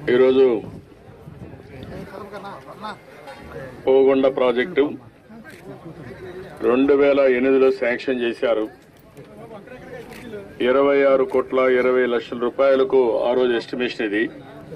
ఈరోజు పోగొండ ప్రాజెక్టు రెండు వేల ఎనిమిదిలో శాంక్షన్ చేశారు ఇరవై ఆరు కోట్ల ఇరవై లక్షల రూపాయలకు ఆ రోజు ఎస్టిమేషన్ ఇది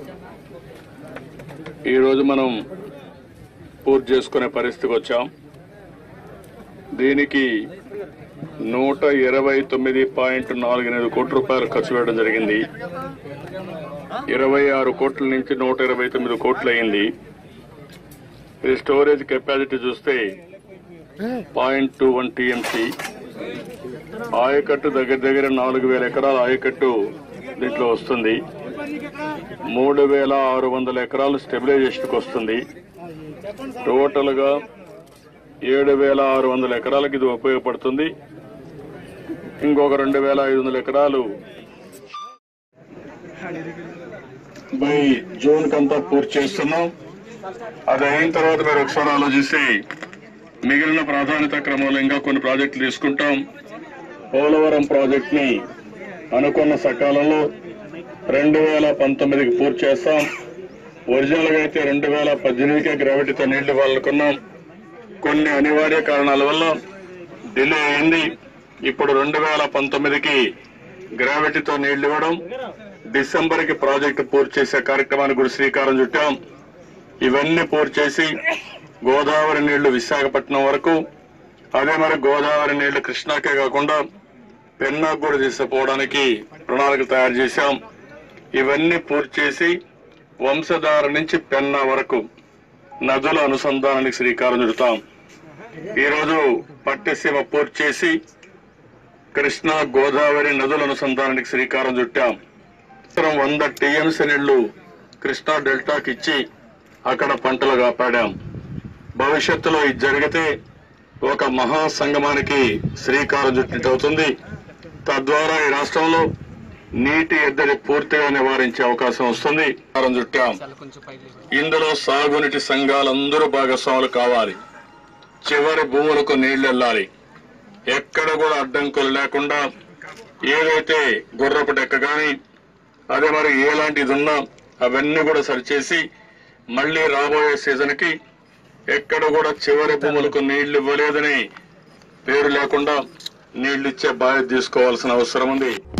ఈరోజు మనం పూర్తి చేసుకునే పరిస్థితికి వచ్చాం దీనికి నూట ఇరవై తొమ్మిది పాయింట్ నాలుగు ఎనిమిది కోట్ల రూపాయలు ఖర్చు పెట్టడం జరిగింది ఇరవై ఆరు కోట్ల నుంచి నూట ఇరవై తొమ్మిది కోట్లు అయింది ఇది స్టోరేజ్ కెపాసిటీ చూస్తే పాయింట్ టూ వన్ టీఎంసీ ఆయకట్టు దగ్గర దగ్గర నాలుగు వేల ఎకరాల ఆయకట్టు దీంట్లో వస్తుంది మూడు వేల ఆరు వందల ఎకరాలు స్టెబిలైజేషన్కి వస్తుంది టోటల్ గా ఏడు వేల ఆరు వందల ఎకరాలకు ఇది ఉపయోగపడుతుంది ఇంకొక రెండు వేల ఐదు వందల ఎకరాలు బై జూన్ కంతా పూర్తి చేస్తున్నాం అది అయిన తర్వాత మీరు ఒకసారి ఆలోచిస్తే మిగిలిన ప్రాధాన్యత క్రమంలో ఇంకా కొన్ని ప్రాజెక్టులు తీసుకుంటాం పోలవరం ప్రాజెక్ట్ ని అనుకున్న సకాలంలో రెండు వేల పంతొమ్మిదికి పూర్తి చేస్తాం ఒరిజినల్ గా అయితే రెండు వేల పద్దెనిమిదికే గ్రావిటీతో నీళ్లు ఇవ్వాలనుకున్నాం కొన్ని అనివార్య కారణాల వల్ల డిలే అయింది ఇప్పుడు రెండు వేల పంతొమ్మిదికి గ్రావిటీతో నీళ్లు ఇవ్వడం డిసెంబర్ కి ప్రాజెక్టు పూర్తి చేసే కార్యక్రమానికి కూడా శ్రీకారం చుట్టాం ఇవన్నీ పూర్తి చేసి గోదావరి నీళ్లు విశాఖపట్నం వరకు అదే మరి గోదావరి నీళ్లు కృష్ణాకే కాకుండా పెన్నాకు కూడా తీసుకుపోవడానికి ప్రణాళిక తయారు చేశాం ఇవన్నీ పూర్తి చేసి వంశధార నుంచి పెన్నా వరకు నదుల అనుసంధానానికి శ్రీకారం చుడతాం ఈరోజు పట్టిసీమ పూర్తి చేసి కృష్ణా గోదావరి నదుల అనుసంధానానికి శ్రీకారం చుట్టాం సంవత్సరం వంద టీఎంసీ నీళ్లు కృష్ణా డెల్టాకి ఇచ్చి అక్కడ పంటలు కాపాడాం భవిష్యత్తులో ఇది జరిగితే ఒక మహా సంగమానికి శ్రీకారం చుట్టినట్టు అవుతుంది తద్వారా ఈ రాష్ట్రంలో నీటి ఎద్దడి పూర్తిగా నివారించే అవకాశం వస్తుంది శ్రీకారం చుట్టాం ఇందులో సాగునీటి సంఘాలందరూ భాగస్వాములు కావాలి చివరి భూములకు నీళ్లు వెళ్ళాలి ఎక్కడ కూడా అడ్డంకులు లేకుండా ఏదైతే గుర్రపు డెక్క గాని అదే మరి ఎలాంటిది ఉన్నా అవన్నీ కూడా సరిచేసి మళ్ళీ రాబోయే సీజన్ కి ఎక్కడ కూడా చివరి భూములకు నీళ్లు ఇవ్వలేదని పేరు లేకుండా నీళ్లు ఇచ్చే బాధ్యత తీసుకోవాల్సిన అవసరం ఉంది